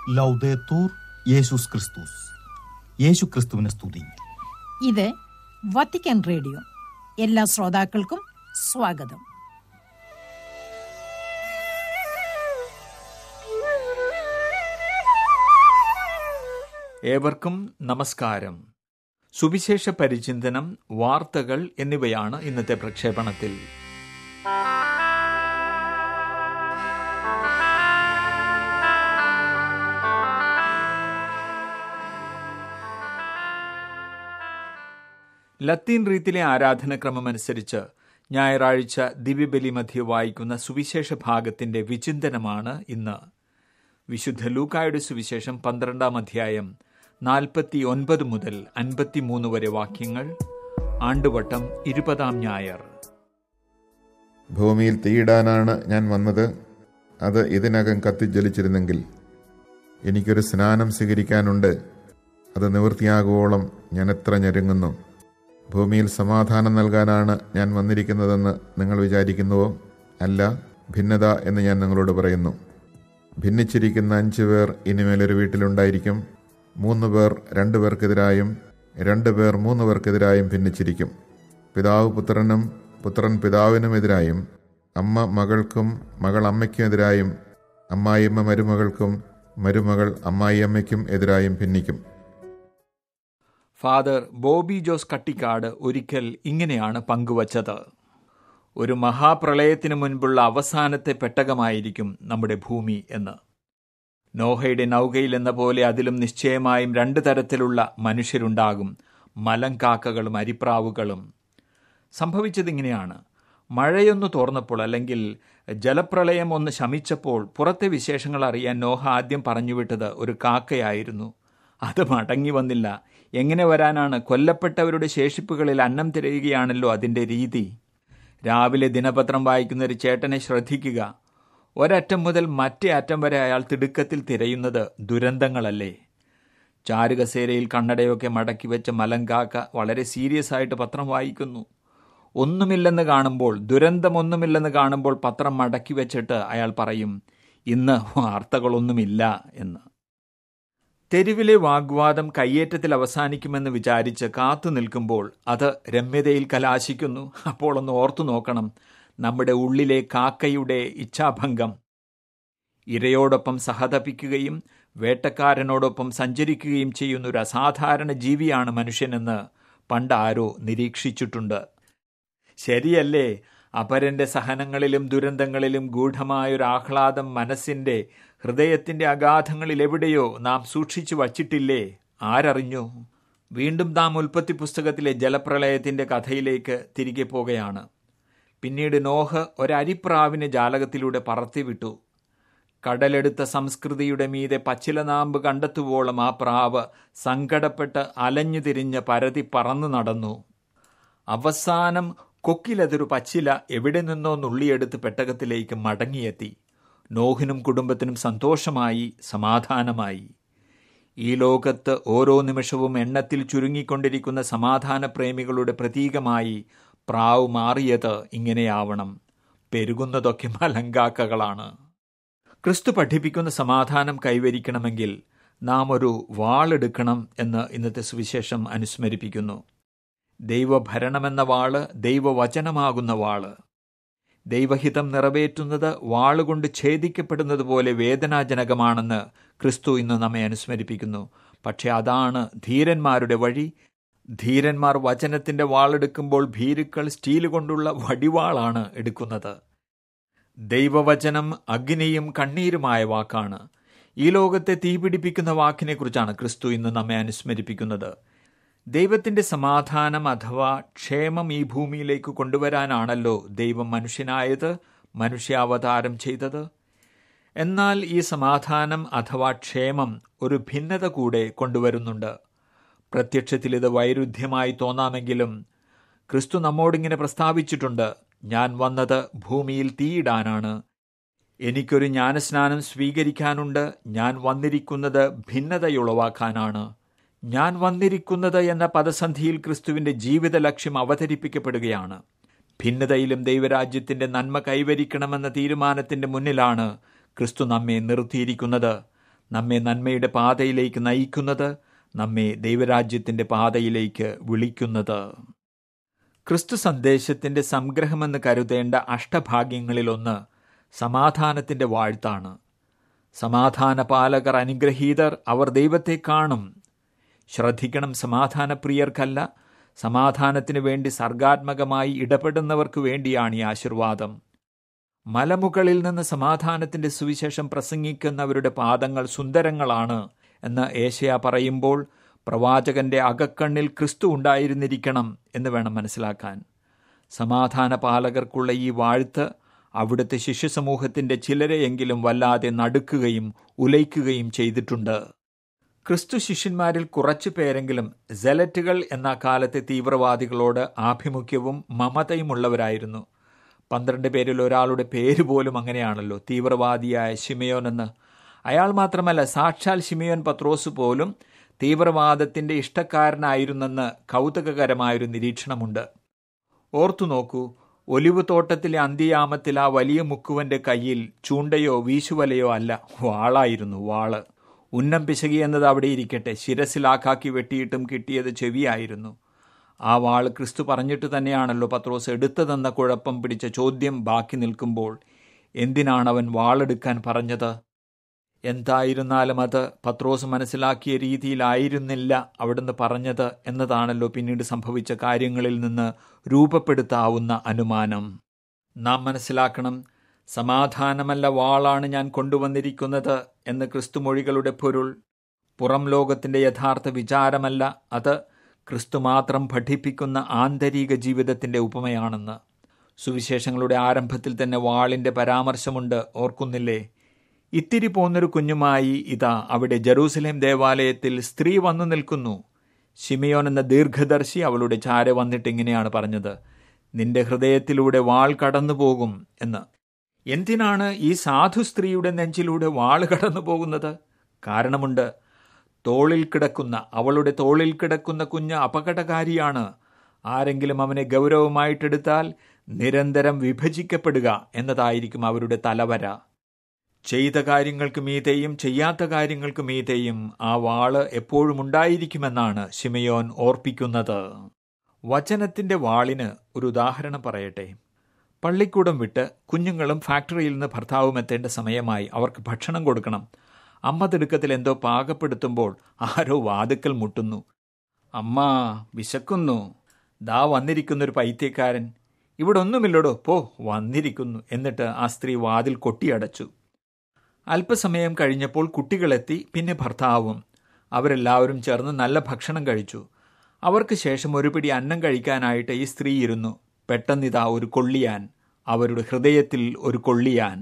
ലൗദേത്തൂർ യേശുസ് ക്രിസ്തുസ് യേശു ക്രിസ്തുവിനെ സ്തുതി ഇത് വത്തിക്കാൻ റേഡിയോ എല്ലാ ശ്രോതാക്കൾക്കും സ്വാഗതം ഏവർക്കും നമസ്കാരം സുവിശേഷ പരിചിന്തനം വാർത്തകൾ എന്നിവയാണ് ഇന്നത്തെ പ്രക്ഷേപണത്തിൽ ലത്തീൻ റീത്തിലെ ആരാധനക്രമമനുസരിച്ച് ഞായറാഴ്ച ദിവ്യബലി മധ്യ വായിക്കുന്ന സുവിശേഷ ഭാഗത്തിന്റെ വിചിന്തനമാണ് ഇന്ന് വിശുദ്ധ ലൂക്കായുടെ സുവിശേഷം പന്ത്രണ്ടാം അധ്യായം നാൽപ്പത്തി ഒൻപത് മുതൽ അൻപത്തിമൂന്ന് വരെ വാക്യങ്ങൾ ആണ്ടുവട്ടം ഇരുപതാം ഞായർ ഭൂമിയിൽ തീയിടാനാണ് ഞാൻ വന്നത് അത് ഇതിനകം കത്തിജ്വലിച്ചിരുന്നെങ്കിൽ എനിക്കൊരു സ്നാനം സ്വീകരിക്കാനുണ്ട് അത് നിവൃത്തിയാകുവോളം ഞാൻ എത്ര ഞെരുങ്ങുന്നു ഭൂമിയിൽ സമാധാനം നൽകാനാണ് ഞാൻ വന്നിരിക്കുന്നതെന്ന് നിങ്ങൾ വിചാരിക്കുന്നുവോ അല്ല ഭിന്നത എന്ന് ഞാൻ നിങ്ങളോട് പറയുന്നു ഭിന്നിച്ചിരിക്കുന്ന അഞ്ചു പേർ ഇനിമേലൊരു വീട്ടിലുണ്ടായിരിക്കും മൂന്ന് പേർ രണ്ടു പേർക്കെതിരായും രണ്ട് പേർ മൂന്ന് പേർക്കെതിരായും ഭിന്നിച്ചിരിക്കും പിതാവ് പുത്രനും പുത്രൻ പിതാവിനുമെതിരായും അമ്മ മകൾക്കും മകൾ അമ്മയ്ക്കും എതിരായും അമ്മായിയമ്മ മരുമകൾക്കും മരുമകൾ അമ്മായിയമ്മയ്ക്കും എതിരായും ഭിന്നിക്കും ഫാദർ ബോബി ജോസ് കട്ടിക്കാട് ഒരിക്കൽ ഇങ്ങനെയാണ് പങ്കുവച്ചത് ഒരു മഹാപ്രളയത്തിന് മുൻപുള്ള അവസാനത്തെ പെട്ടകമായിരിക്കും നമ്മുടെ ഭൂമി എന്ന് നോഹയുടെ നൗകയിൽ എന്ന പോലെ അതിലും നിശ്ചയമായും രണ്ട് തരത്തിലുള്ള മനുഷ്യരുണ്ടാകും മലങ്കാക്കകളും അരിപ്രാവുകളും സംഭവിച്ചതിങ്ങനെയാണ് മഴയൊന്ന് തോർന്നപ്പോൾ അല്ലെങ്കിൽ ജലപ്രളയം ഒന്ന് ശമിച്ചപ്പോൾ പുറത്തെ വിശേഷങ്ങൾ അറിയാൻ നോഹ ആദ്യം പറഞ്ഞുവിട്ടത് ഒരു കാക്കയായിരുന്നു അത് മടങ്ങി വന്നില്ല എങ്ങനെ വരാനാണ് കൊല്ലപ്പെട്ടവരുടെ ശേഷിപ്പുകളിൽ അന്നം തിരയുകയാണല്ലോ അതിൻ്റെ രീതി രാവിലെ ദിനപത്രം വായിക്കുന്ന ഒരു ചേട്ടനെ ശ്രദ്ധിക്കുക ഒരറ്റം മുതൽ മറ്റേ അറ്റം വരെ അയാൾ തിടുക്കത്തിൽ തിരയുന്നത് ദുരന്തങ്ങളല്ലേ ചാരുകസേരയിൽ കണ്ണടയൊക്കെ മടക്കി വെച്ച മലങ്കാക്ക വളരെ സീരിയസ് ആയിട്ട് പത്രം വായിക്കുന്നു ഒന്നുമില്ലെന്ന് കാണുമ്പോൾ ദുരന്തമൊന്നുമില്ലെന്ന് കാണുമ്പോൾ പത്രം മടക്കി വെച്ചിട്ട് അയാൾ പറയും ഇന്ന് വാർത്തകളൊന്നുമില്ല എന്ന് തെരുവിലെ വാഗ്വാദം കയ്യേറ്റത്തിൽ അവസാനിക്കുമെന്ന് വിചാരിച്ച് കാത്തു നിൽക്കുമ്പോൾ അത് രമ്യതയിൽ കലാശിക്കുന്നു അപ്പോൾ ഒന്ന് ഓർത്തു നോക്കണം നമ്മുടെ ഉള്ളിലെ കാക്കയുടെ ഇച്ഛാഭംഗം ഇരയോടൊപ്പം സഹതപിക്കുകയും വേട്ടക്കാരനോടൊപ്പം സഞ്ചരിക്കുകയും ചെയ്യുന്ന ഒരു അസാധാരണ ജീവിയാണ് മനുഷ്യനെന്ന് പണ്ട് ആരോ നിരീക്ഷിച്ചിട്ടുണ്ട് ശരിയല്ലേ അപരന്റെ സഹനങ്ങളിലും ദുരന്തങ്ങളിലും ഗൂഢമായൊരു ആഹ്ലാദം മനസ്സിന്റെ ഹൃദയത്തിന്റെ അഗാധങ്ങളിൽ എവിടെയോ നാം സൂക്ഷിച്ചു വച്ചിട്ടില്ലേ ആരറിഞ്ഞു വീണ്ടും നാം ഉൽപ്പത്തി പുസ്തകത്തിലെ ജലപ്രളയത്തിന്റെ കഥയിലേക്ക് തിരികെ പോകുകയാണ് പിന്നീട് നോഹ് ഒരരിപ്രാവിനെ ജാലകത്തിലൂടെ പറത്തിവിട്ടു കടലെടുത്ത സംസ്കൃതിയുടെ മീതെ പച്ചിലനാമ്പ് കണ്ടെത്തുവോളം ആ പ്രാവ് സങ്കടപ്പെട്ട് അലഞ്ഞു തിരിഞ്ഞ് പരതി പറന്നു നടന്നു അവസാനം കൊക്കിലതൊരു പച്ചില എവിടെ നിന്നോ നുള്ളിയെടുത്ത് പെട്ടകത്തിലേക്ക് മടങ്ങിയെത്തി നോഹിനും കുടുംബത്തിനും സന്തോഷമായി സമാധാനമായി ഈ ലോകത്ത് ഓരോ നിമിഷവും എണ്ണത്തിൽ ചുരുങ്ങിക്കൊണ്ടിരിക്കുന്ന സമാധാന പ്രേമികളുടെ പ്രതീകമായി പ്രാവ് മാറിയത് ഇങ്ങനെയാവണം പെരുകുന്നതൊക്കെ മലങ്കാക്കകളാണ് ക്രിസ്തു പഠിപ്പിക്കുന്ന സമാധാനം കൈവരിക്കണമെങ്കിൽ നാം ഒരു വാളെടുക്കണം എന്ന് ഇന്നത്തെ സുവിശേഷം അനുസ്മരിപ്പിക്കുന്നു ദൈവഭരണമെന്ന വാള് ദൈവവചനമാകുന്ന വാള് ദൈവഹിതം നിറവേറ്റുന്നത് വാളുകൊണ്ട് ഛേദിക്കപ്പെടുന്നത് പോലെ വേദനാജനകമാണെന്ന് ക്രിസ്തു ഇന്ന് നമ്മെ അനുസ്മരിപ്പിക്കുന്നു പക്ഷെ അതാണ് ധീരന്മാരുടെ വഴി ധീരന്മാർ വചനത്തിന്റെ വാളെടുക്കുമ്പോൾ ഭീരുക്കൾ സ്റ്റീൽ കൊണ്ടുള്ള വടിവാളാണ് എടുക്കുന്നത് ദൈവവചനം അഗ്നിയും കണ്ണീരുമായ വാക്കാണ് ഈ ലോകത്തെ തീപിടിപ്പിക്കുന്ന വാക്കിനെക്കുറിച്ചാണ് ക്രിസ്തു ഇന്ന് നമ്മെ അനുസ്മരിപ്പിക്കുന്നത് ദൈവത്തിന്റെ സമാധാനം അഥവാ ക്ഷേമം ഈ ഭൂമിയിലേക്ക് കൊണ്ടുവരാനാണല്ലോ ദൈവം മനുഷ്യനായത് മനുഷ്യാവതാരം ചെയ്തത് എന്നാൽ ഈ സമാധാനം അഥവാ ക്ഷേമം ഒരു ഭിന്നത കൂടെ കൊണ്ടുവരുന്നുണ്ട് പ്രത്യക്ഷത്തിൽ ഇത് വൈരുദ്ധ്യമായി തോന്നാമെങ്കിലും ക്രിസ്തു നമ്മോടിങ്ങനെ പ്രസ്താവിച്ചിട്ടുണ്ട് ഞാൻ വന്നത് ഭൂമിയിൽ തീയിടാനാണ് എനിക്കൊരു ജ്ഞാനസ്നാനം സ്വീകരിക്കാനുണ്ട് ഞാൻ വന്നിരിക്കുന്നത് ഭിന്നതയുളവാക്കാനാണ് ഞാൻ വന്നിരിക്കുന്നത് എന്ന പദസന്ധിയിൽ ക്രിസ്തുവിന്റെ ജീവിത ലക്ഷ്യം അവതരിപ്പിക്കപ്പെടുകയാണ് ഭിന്നതയിലും ദൈവരാജ്യത്തിന്റെ നന്മ കൈവരിക്കണമെന്ന തീരുമാനത്തിന്റെ മുന്നിലാണ് ക്രിസ്തു നമ്മെ നിർത്തിയിരിക്കുന്നത് നമ്മെ നന്മയുടെ പാതയിലേക്ക് നയിക്കുന്നത് നമ്മെ ദൈവരാജ്യത്തിന്റെ പാതയിലേക്ക് വിളിക്കുന്നത് ക്രിസ്തു സന്ദേശത്തിന്റെ സംഗ്രഹമെന്ന് കരുതേണ്ട അഷ്ടഭാഗ്യങ്ങളിലൊന്ന് സമാധാനത്തിന്റെ വാഴ്ത്താണ് സമാധാന പാലകർ അനുഗ്രഹീതർ അവർ ദൈവത്തെ കാണും ശ്രദ്ധിക്കണം സമാധാനപ്രിയർക്കല്ല സമാധാനത്തിനു വേണ്ടി സർഗാത്മകമായി ഇടപെടുന്നവർക്ക് വേണ്ടിയാണ് ഈ ആശീർവാദം മലമുകളിൽ നിന്ന് സമാധാനത്തിന്റെ സുവിശേഷം പ്രസംഗിക്കുന്നവരുടെ പാദങ്ങൾ സുന്ദരങ്ങളാണ് എന്ന് ഏഷ്യ പറയുമ്പോൾ പ്രവാചകന്റെ അകക്കണ്ണിൽ ക്രിസ്തു ഉണ്ടായിരുന്നിരിക്കണം എന്ന് വേണം മനസ്സിലാക്കാൻ സമാധാന പാലകർക്കുള്ള ഈ വാഴ്ത്ത് അവിടുത്തെ ശിഷ്യസമൂഹത്തിന്റെ ചിലരെയെങ്കിലും വല്ലാതെ നടുക്കുകയും ഉലയ്ക്കുകയും ചെയ്തിട്ടുണ്ട് ക്രിസ്തു ശിഷ്യന്മാരിൽ കുറച്ചു പേരെങ്കിലും സെലറ്റുകൾ എന്ന കാലത്തെ തീവ്രവാദികളോട് ആഭിമുഖ്യവും മമതയുമുള്ളവരായിരുന്നു പന്ത്രണ്ട് പേരിൽ ഒരാളുടെ പേര് പോലും അങ്ങനെയാണല്ലോ തീവ്രവാദിയായ ഷിമയോൻ എന്ന് അയാൾ മാത്രമല്ല സാക്ഷാൽ ഷിമയോൻ പത്രോസ് പോലും തീവ്രവാദത്തിന്റെ ഇഷ്ടക്കാരനായിരുന്നെന്ന് കൗതുകകരമായൊരു നിരീക്ഷണമുണ്ട് ഓർത്തു നോക്കൂ ഒലിവ് തോട്ടത്തിലെ അന്ത്യയാമത്തിൽ ആ വലിയ മുക്കുവന്റെ കയ്യിൽ ചൂണ്ടയോ വീശുവലയോ അല്ല വാളായിരുന്നു വാള് ഉന്നം പിശകി എന്നത് അവിടെ ഇരിക്കട്ടെ ശിരസിലാക്കാക്കി വെട്ടിയിട്ടും കിട്ടിയത് ചെവിയായിരുന്നു ആ വാള് ക്രിസ്തു പറഞ്ഞിട്ട് തന്നെയാണല്ലോ പത്രോസ് എടുത്തതെന്ന കുഴപ്പം പിടിച്ച ചോദ്യം ബാക്കി നിൽക്കുമ്പോൾ എന്തിനാണ് അവൻ വാളെടുക്കാൻ പറഞ്ഞത് എന്തായിരുന്നാലും അത് പത്രോസ് മനസ്സിലാക്കിയ രീതിയിലായിരുന്നില്ല അവിടുന്ന് പറഞ്ഞത് എന്നതാണല്ലോ പിന്നീട് സംഭവിച്ച കാര്യങ്ങളിൽ നിന്ന് രൂപപ്പെടുത്താവുന്ന അനുമാനം നാം മനസ്സിലാക്കണം സമാധാനമല്ല വാളാണ് ഞാൻ കൊണ്ടുവന്നിരിക്കുന്നത് എന്ന് ക്രിസ്തുമൊഴികളുടെ പൊരുൾ പുറം ലോകത്തിന്റെ യഥാർത്ഥ വിചാരമല്ല അത് ക്രിസ്തു മാത്രം പഠിപ്പിക്കുന്ന ആന്തരിക ജീവിതത്തിന്റെ ഉപമയാണെന്ന് സുവിശേഷങ്ങളുടെ ആരംഭത്തിൽ തന്നെ വാളിന്റെ പരാമർശമുണ്ട് ഓർക്കുന്നില്ലേ ഇത്തിരി പോന്നൊരു കുഞ്ഞുമായി ഇതാ അവിടെ ജെറൂസലേം ദേവാലയത്തിൽ സ്ത്രീ വന്നു നിൽക്കുന്നു ഷിമിയോൻ എന്ന ദീർഘദർശി അവളുടെ ചാര വന്നിട്ട് ഇങ്ങനെയാണ് പറഞ്ഞത് നിന്റെ ഹൃദയത്തിലൂടെ വാൾ കടന്നുപോകും എന്ന് എന്തിനാണ് ഈ സാധു സ്ത്രീയുടെ നെഞ്ചിലൂടെ വാൾ കടന്നു പോകുന്നത് കാരണമുണ്ട് തോളിൽ കിടക്കുന്ന അവളുടെ തോളിൽ കിടക്കുന്ന കുഞ്ഞ് അപകടകാരിയാണ് ആരെങ്കിലും അവനെ ഗൗരവമായിട്ടെടുത്താൽ നിരന്തരം വിഭജിക്കപ്പെടുക എന്നതായിരിക്കും അവരുടെ തലവര ചെയ്ത കാര്യങ്ങൾക്ക് മീതെയും ചെയ്യാത്ത കാര്യങ്ങൾക്ക് മീതെയും ആ വാള് എപ്പോഴും ഉണ്ടായിരിക്കുമെന്നാണ് ഷിമയോൻ ഓർപ്പിക്കുന്നത് വചനത്തിന്റെ വാളിന് ഒരു ഉദാഹരണം പറയട്ടെ പള്ളിക്കൂടം വിട്ട് കുഞ്ഞുങ്ങളും ഫാക്ടറിയിൽ നിന്ന് ഭർത്താവും എത്തേണ്ട സമയമായി അവർക്ക് ഭക്ഷണം കൊടുക്കണം അമ്മ തിടുക്കത്തിൽ എന്തോ പാകപ്പെടുത്തുമ്പോൾ ആരോ വാതുക്കൽ മുട്ടുന്നു അമ്മ വിശക്കുന്നു ദാ വന്നിരിക്കുന്നൊരു പൈത്യക്കാരൻ ഇവിടെ ഒന്നുമില്ലടോ പോ വന്നിരിക്കുന്നു എന്നിട്ട് ആ സ്ത്രീ വാതിൽ കൊട്ടിയടച്ചു അല്പസമയം കഴിഞ്ഞപ്പോൾ കുട്ടികളെത്തി പിന്നെ ഭർത്താവും അവരെല്ലാവരും ചേർന്ന് നല്ല ഭക്ഷണം കഴിച്ചു അവർക്ക് ശേഷം ഒരു പിടി അന്നം കഴിക്കാനായിട്ട് ഈ സ്ത്രീ ഇരുന്നു പെട്ടെന്നിതാ ഒരു കൊള്ളിയാൻ അവരുടെ ഹൃദയത്തിൽ ഒരു കൊള്ളിയാൻ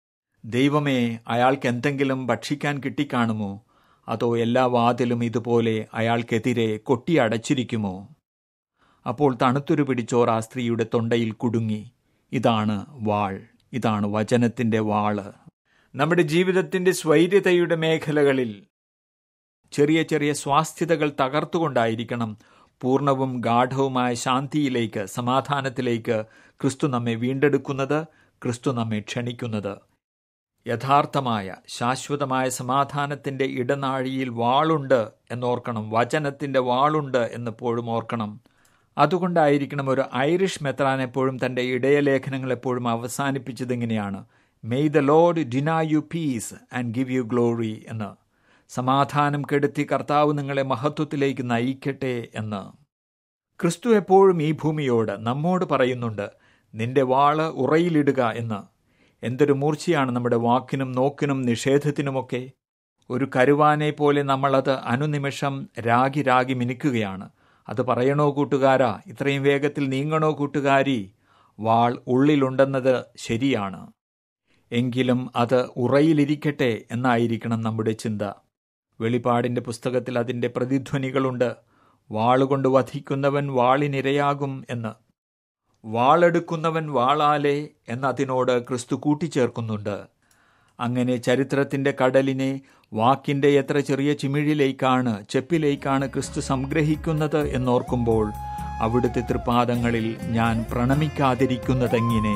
ദൈവമേ അയാൾക്ക് എന്തെങ്കിലും ഭക്ഷിക്കാൻ കിട്ടിക്കാണുമോ അതോ എല്ലാ വാതിലും ഇതുപോലെ അയാൾക്കെതിരെ കൊട്ടിയടച്ചിരിക്കുമോ അപ്പോൾ തണുത്തൊരു പിടിച്ചോർ ആ സ്ത്രീയുടെ തൊണ്ടയിൽ കുടുങ്ങി ഇതാണ് വാൾ ഇതാണ് വചനത്തിന്റെ വാള് നമ്മുടെ ജീവിതത്തിന്റെ സ്വൈര്യതയുടെ മേഖലകളിൽ ചെറിയ ചെറിയ സ്വാസ്ഥ്യതകൾ തകർത്തുകൊണ്ടായിരിക്കണം പൂർണ്ണവും ഗാഠവുമായ ശാന്തിയിലേക്ക് സമാധാനത്തിലേക്ക് ക്രിസ്തു നമ്മെ വീണ്ടെടുക്കുന്നത് ക്രിസ്തു നമ്മെ ക്ഷണിക്കുന്നത് യഥാർത്ഥമായ ശാശ്വതമായ സമാധാനത്തിന്റെ ഇടനാഴിയിൽ വാളുണ്ട് എന്നോർക്കണം വചനത്തിന്റെ വാളുണ്ട് എന്നെപ്പോഴും ഓർക്കണം അതുകൊണ്ടായിരിക്കണം ഒരു ഐറിഷ് മെത്രാൻ എപ്പോഴും തന്റെ ഇടയലേഖനങ്ങൾ എപ്പോഴും അവസാനിപ്പിച്ചതിങ്ങനെയാണ് മെയ് ദ ലോഡ് ഡിനാ you peace and give you glory എന്ന് സമാധാനം കെടുത്തി കർത്താവ് നിങ്ങളെ മഹത്വത്തിലേക്ക് നയിക്കട്ടെ എന്ന് ക്രിസ്തു എപ്പോഴും ഈ ഭൂമിയോട് നമ്മോട് പറയുന്നുണ്ട് നിന്റെ വാള് ഉറയിലിടുക എന്ന് എന്തൊരു മൂർച്ചയാണ് നമ്മുടെ വാക്കിനും നോക്കിനും നിഷേധത്തിനുമൊക്കെ ഒരു കരുവാനെ പോലെ നമ്മളത് അനുനിമിഷം രാഗി രാഗി മിനുക്കുകയാണ് അത് പറയണോ കൂട്ടുകാരാ ഇത്രയും വേഗത്തിൽ നീങ്ങണോ കൂട്ടുകാരി വാൾ ഉള്ളിലുണ്ടെന്നത് ശരിയാണ് എങ്കിലും അത് ഉറയിലിരിക്കട്ടെ എന്നായിരിക്കണം നമ്മുടെ ചിന്ത വെളിപ്പാടിന്റെ പുസ്തകത്തിൽ അതിന്റെ പ്രതിധ്വനികളുണ്ട് വാളുകൊണ്ട് വധിക്കുന്നവൻ വാളിനിരയാകും എന്ന് വാളെടുക്കുന്നവൻ വാളാലെ എന്നതിനോട് ക്രിസ്തു കൂട്ടിച്ചേർക്കുന്നുണ്ട് അങ്ങനെ ചരിത്രത്തിന്റെ കടലിനെ വാക്കിന്റെ എത്ര ചെറിയ ചിമിഴിലേക്കാണ് ചെപ്പിലേക്കാണ് ക്രിസ്തു സംഗ്രഹിക്കുന്നത് എന്നോർക്കുമ്പോൾ അവിടുത്തെ തൃപ്പാദങ്ങളിൽ ഞാൻ പ്രണമിക്കാതിരിക്കുന്നതെങ്ങനെ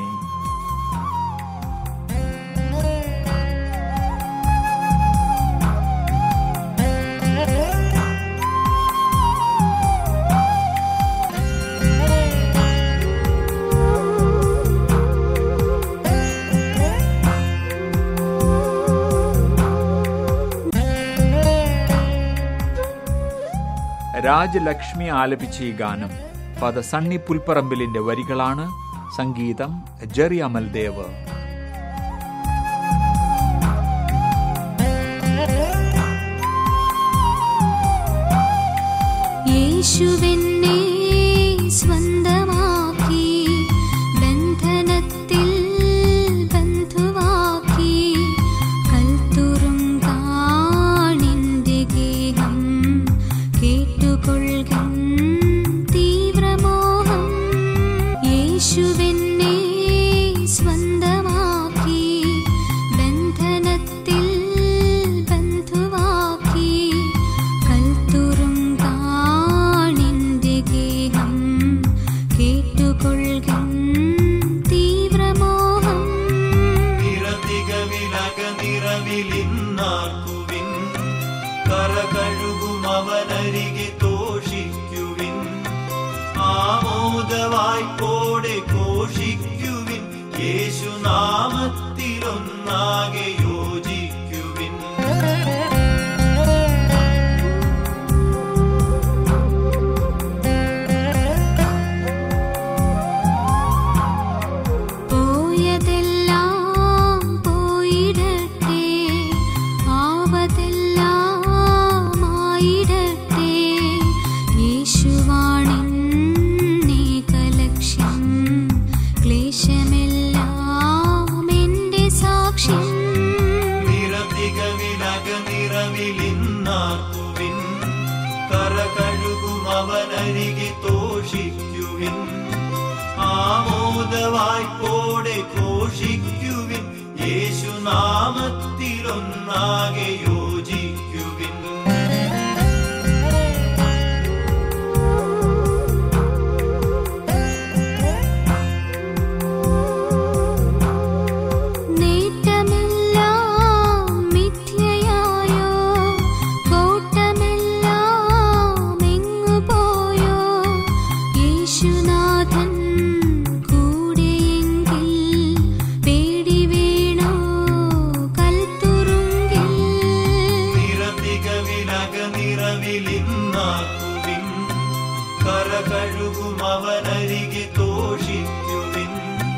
രാജലക്ഷ്മി ആലപിച്ച ഈ ഗാനം ഫാദർ സണ്ണി പുൽപ്പറമ്പിലിന്റെ വരികളാണ് സംഗീതം ജെറി അമൽദേവ് യേശുവെന്നെ സ്വന്തമാക്കി ബന്ധനത്തിൽ ബന്ധുവാക്കി കൽത്തുറും കാണിന്റെ ഗേഹം കേട്ടുകൊള്ളും തീവ്രമോഹം യേശുവെന്നെ സ്വന്തമാക്കി ബന്ധനത്തിൽ ബന്ധുവാക്കി കൽത്തുറും കാണിന്റെ ഗേഹം കേട്ടുകൊള്ളും തീവ്രമോഹം നിറതികവിലക നിറവിലിന്നാക്കുവിൻ കറകഴുകും അവനരികെ തോഷിക്കുവിൻ ആമോദവായ്പോടെ ഘോഷിക്കുവിൻ യേശുനാമത്തിലൊന്നാകെ യോജിക്കുവിൻ പോയതെല്ലാം പോയിടട്ടെ ആവതെല്ലാം ആയിടട്ടെ യേശുവാണെന്നേകലക്ഷ്യം ക്ലേശമെല്ലാം എൻ്റെ സാക്ഷ്യം നിറതികവിലക നിറവിലിന്നാക്കുവിൻ കറകഴുകും അവനരികെ തോഷിക്കുവിൻ ആമോദവായ്പോടെ ഘോഷിക്കുവിൻ യേശുനാമത്തിലൊന്നാകെ യോജിക്കുവിൻ നേട്ടമെല്ലാം മിഥ്യയായോ കോട്ടമെല്ലാം എങ്ങു പോയോ യേശുനാഥൻ കൂടെയെങ്കിൽ പേടി വീണോ കൽത്തുറുങ്കിൽ നിറതികവിലക നിറവിലിന്നാക്കുവിൻ കറകഴുകും അവനരികെ തോഷിക്കുവിൻ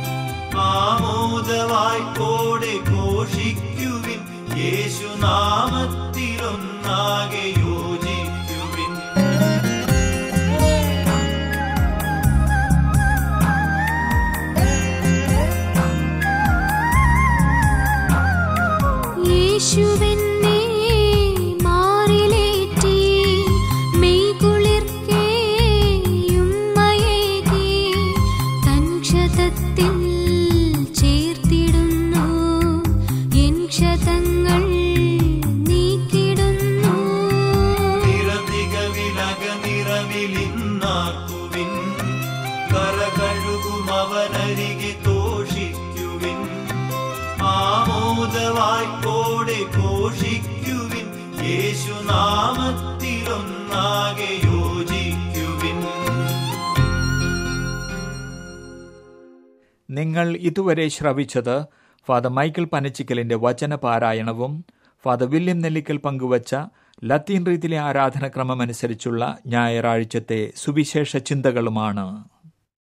ആമോദവായ്പോടെ ഘോഷിക്കുവിൻ യേശുനാമത്തിലൊന്നാകെ യോജിക്കുവിൻ യേശുവെന്നെ മാറിലേറ്റി മെയ്കുളിർക്കേയുമ്മയേകി തൻ ക്ഷതത്തിൽ ചേർത്തിടുന്നു എൻ ക്ഷതങ്ങൾ നീക്കിടുന്നു നിറതികവിലക നിറവിലിന്നാക്കുവിൻ കറകഴുകും അവനരികെ തോഷിക്കുവിൻ ആമോദവായ്പോടെ ഘോഷിക്കുവിൻ യേശുനാമത്തിലൊന്നാകെ യോജിക്കുവിൻ നിങ്ങൾ ഇതുവരെ ശ്രവിച്ചത് ഫാദർ മൈക്കിൾ പനച്ചിക്കലിന്റെ വചനപാരായണവും ഫാദർ വില്യം നെല്ലിക്കൽ പങ്കുവച്ച ലത്തീൻ രീതിയിലെ ആരാധനക്രമമനുസരിച്ചുള്ള ഞായറാഴ്ചത്തെ സുവിശേഷ ചിന്തകളുമാണ്